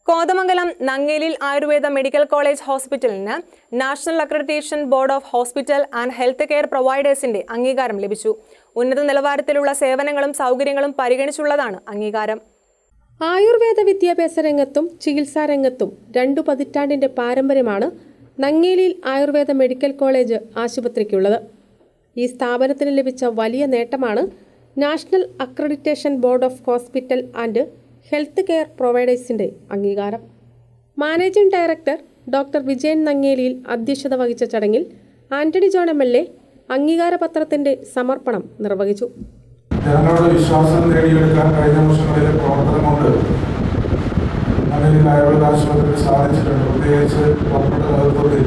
Kothamangalam Nangelil Ayurveda medical college ഹോസ്പിറ്റലിന് national accreditation board of hospital and health care പ്രൊവൈഡേഴ്സിന്റെ അംഗീകാരം ലഭിച്ചു ഉന്നത നിലവാരത്തിലുള്ള സേവനങ്ങളും സൗകര്യങ്ങളും പരിഗണിച്ചുള്ളതാണ് അംഗീകാരം ആയുർവേദ വിദ്യാഭ്യാസ രംഗത്തും ചികിത്സാ രംഗത്തും രണ്ടു പതിറ്റാണ്ടിന്റെ പാരമ്പര്യമാണ് നങ്ങേലിയിൽ ആയുർവേദ മെഡിക്കൽ കോളേജ് ആശുപത്രിക്കുള്ളത് ഈ സ്ഥാപനത്തിന് ലഭിച്ച വലിയ നേട്ടമാണ് national accreditation board of hospital and health care പ്രൊവൈഡേഴ്സിന്റെ അംഗീകാരം managing director doctor Vijayan Nangeliyil അധ്യക്ഷത വഹിച്ച ചടങ്ങിൽ Antony John M L A അംഗീകാരപത്രത്തിന്റെ സമർപ്പണം നിർവഹിച്ചു ജനങ്ങളുടെ വിശ്വാസം നേടിയെടുക്കാൻ കഴിഞ്ഞ വർഷങ്ങളിലെ പ്രവർത്തനം കൊണ്ട് നഗരിൽ ആയുർവേദ ആശുപത്രിക്ക് സാധിച്ചിട്ടുണ്ട് പ്രത്യേകിച്ച് ഡോക്ടറുടെ നേതൃത്വത്തിൽ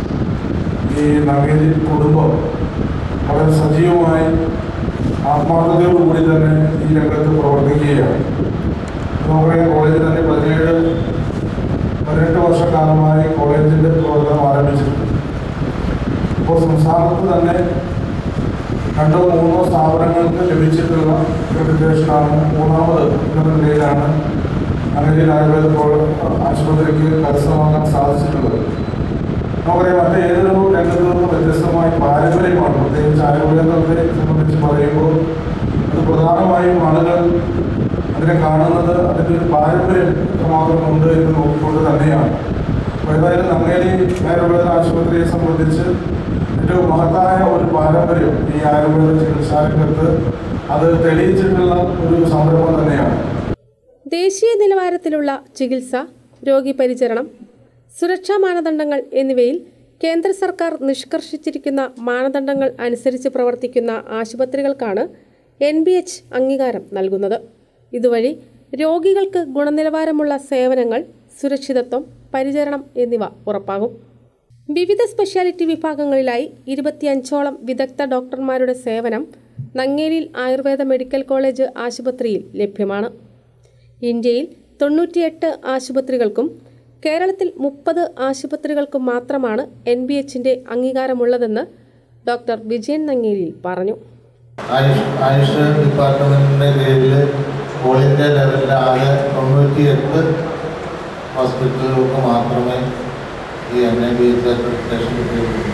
ഈ നഗരി കുടുംബം വളരെ സജീവമായി ആത്മാർത്ഥതയോടുകൂടി തന്നെ ഈ രംഗത്ത് പ്രവർത്തിക്കുകയാണ് നമുക്കറിയാം കോളേജിൽ തന്നെ പതിനേഴ് പതിനെട്ട് വർഷക്കാലമായി കോളേജിൻ്റെ പ്രവർത്തനം ആരംഭിച്ചിട്ടുണ്ട് ഇപ്പോൾ സംസ്ഥാനത്ത് തന്നെ രണ്ടോ മൂന്നോ സ്ഥാപനങ്ങൾക്ക് ലഭിച്ചിട്ടുള്ള അക്രഡിറ്റേഷനാണ് മൂന്നാമത് എന്ന നിലയിലാണ് അങ്ങനെ ആയുർവേദ പ്രോ- ആശുപത്രിക്ക് കരസ്ഥമാക്കാൻ സാധിച്ചിട്ടുള്ളത് നമുക്കറിയാം മറ്റേ ഏതൊരു രംഗത്തു നിന്നും വ്യത്യസ്തമായ പാരമ്പര്യമാണ് പ്രത്യേകിച്ച് ആയുർവേദത്തെ സംബന്ധിച്ച് പറയുമ്പോൾ അത് പ്രധാനമായും ആളുകൾ അതിനെ കാണുന്നത് അതിൻ്റെ ഒരു പാരമ്പര്യം എത്രമാത്രം ഉണ്ട് എന്ന് നോക്കിക്കൊണ്ട് തന്നെയാണ് അപ്പോൾ ഏതായാലും നങ്ങേലി ആയുർവേദ ആശുപത്രിയെ സംബന്ധിച്ച് ഏറ്റവും മഹത്തായ ഒരു പാരമ്പര്യം ഈ ആയുർവേദ ചികിത്സാ രംഗത്ത് അത് തെളിയിച്ചിട്ടുള്ള ഒരു സംരംഭം തന്നെയാണ് ദേശീയ നിലവാരത്തിലുള്ള ചികിത്സ രോഗിപരിചരണം സുരക്ഷാ മാനദണ്ഡങ്ങൾ എന്നിവയിൽ കേന്ദ്ര സർക്കാർ നിഷ്കർഷിച്ചിരിക്കുന്ന മാനദണ്ഡങ്ങൾ അനുസരിച്ച് പ്രവർത്തിക്കുന്ന ആശുപത്രികൾക്കാണ് എൻ ബി എച്ച് അംഗീകാരം നൽകുന്നത് ഇതുവഴി രോഗികൾക്ക് ഗുണനിലവാരമുള്ള സേവനങ്ങൾ സുരക്ഷിതത്വം പരിചരണം എന്നിവ ഉറപ്പാകും വിവിധ സ്പെഷ്യാലിറ്റി വിഭാഗങ്ങളിലായി ഇരുപത്തിയഞ്ചോളം വിദഗ്ധ ഡോക്ടർമാരുടെ സേവനം നങ്ങേലിയിൽ ആയുർവേദ മെഡിക്കൽ കോളേജ് ആശുപത്രിയിൽ ലഭ്യമാണ് ഇന്ത്യയിൽ തൊണ്ണൂറ്റിയെട്ട് ആശുപത്രികൾക്കും കേരളത്തിൽ മുപ്പത് ആശുപത്രികൾക്കും മാത്രമാണ് എൻ ബി എച്ചിന്റെ അംഗീകാരമുള്ളതെന്ന് ഡോക്ടർ വിജയൻ നങ്ങേലിയിൽ പറഞ്ഞു ആയുഷ് ആയുഷ് ഡിപ്പാർട്ട്മെൻറ്റിൻ്റെ കീഴിൽ ഓൾ ഇന്ത്യ ലെവലിൽ ആകെ തൊണ്ണൂറ്റിയെട്ട് ഹോസ്പിറ്റലുകൾക്ക് മാത്രമേ ഈ N I B H accreditation കിട്ടിയിട്ടുള്ളൂ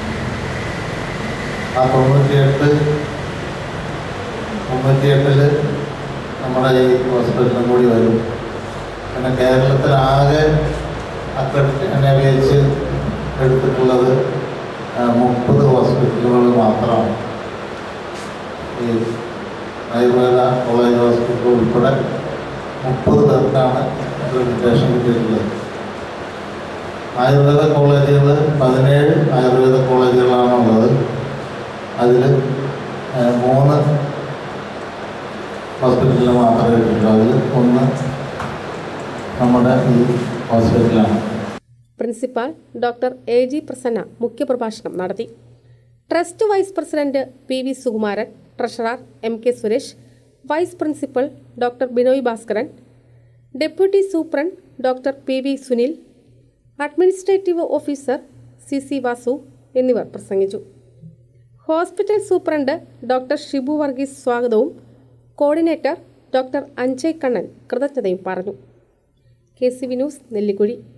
ആ തൊണ്ണൂറ്റിയെട്ട് മുപ്പത്തിയെട്ടിൽ നമ്മുടെ ഈ ഹോസ്പിറ്റലും കൂടി വരും പിന്നെ കേരളത്തിലാകെ accredit N I B H എടുത്തിട്ടുള്ളത് മുപ്പത് ഹോസ്പിറ്റലുകൾ മാത്രമാണ് ഈ ആയുർവേദ കോളേജ് ഹോസ്പിറ്റൽ ഉൾപ്പെടെ മുപ്പത് പേർക്കാണ് അക്രഡിറ്റേഷൻ കിട്ടിയിട്ടുള്ളത് ആയുർവേദ കോളേജുകൾ പതിനേഴ് ആയുർവേദ കോളേജുകളാണുള്ളത് അതിൽ മൂന്ന് ഹോസ്പിറ്റലിൽ മാത്രമേ കിട്ടിയിട്ടുള്ളൂ അതിൽ ഒന്ന് നമ്മുടെ ഈ ഹോസ്പിറ്റലാണ് principal doctor A G Prasanna മുഖ്യപ്രഭാഷണം നടത്തി trust vice president P V Sukumaran treasurer M K Suresh vice principal doctor Binoy Bhaskaran deputy superintendent doctor P V Sunil administrative officer C C Vasu എന്നിവർ പ്രസംഗിച്ചു hospital superintendent doctor Shibu Varghese സ്വാഗതവും കോർഡിനേറ്റർ ഡോക്ടർ അഞ്ജയ് കണ്ണൻ കൃതജ്ഞതയും പറഞ്ഞു K C V news Nellikuzhi